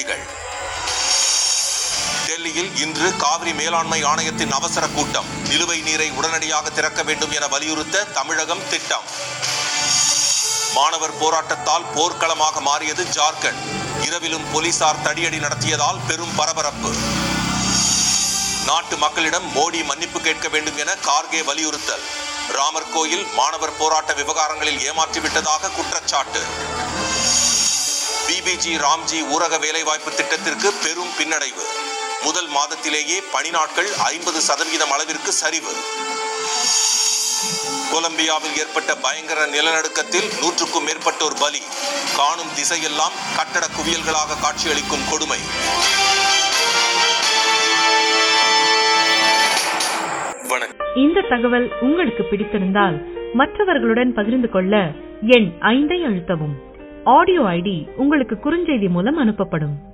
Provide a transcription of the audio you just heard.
செய்திகள் டெல்லியில் இன்று காவிரி மேலாண்மை ஆணையத்தின் அவசர கூட்டம் நிலுவை நீரை உடனடியாக திறக்க வேண்டும் என வலியுறுத்த தமிழகம் திட்டம் மாணவர் போராட்டத்தால் போர்க்களமாக மாறியது ஜார்க்கண்ட் இரவிலும் போலீசார் தடியடி நடத்தியதால் பெரும் பரபரப்பு நாட்டு மக்களிடம் மோடி மன்னிப்பு கேட்க வேண்டும் என கார்கே வலியுறுத்தல் ராமர் கோயில் மாணவர் போராட்ட விவகாரங்களில் ஏமாற்றிவிட்டதாக குற்றச்சாட்டு பிபிஜி ராம்ஜி ஊரக வேலைவாய்ப்பு திட்டத்திற்கு பெரும் பின்னடைவு முதல் மாதத்திலேயே பணி நாட்கள் ஐம்பது சதவீதம் அளவிற்கு சரிவு கொலம்பியாவில் ஏற்பட்ட பயங்கர நிலநடுக்கத்தில் நூற்றுக்கும் மேற்பட்டோர் பலி காணும் திசையெல்லாம் கட்டட குவியல்களாக காட்சியளிக்கும் கொடுமை வணக்கம் இந்த தகவல் உங்களுக்கு பிடித்திருந்தால் மற்றவர்களுடன் பகிர்ந்து கொள்ள எண் ஐந்தை அழுத்தவும் ஆடியோ ஐடி உங்களுக்கு குறுஞ்செய்தி மூலம் அனுப்பப்படும்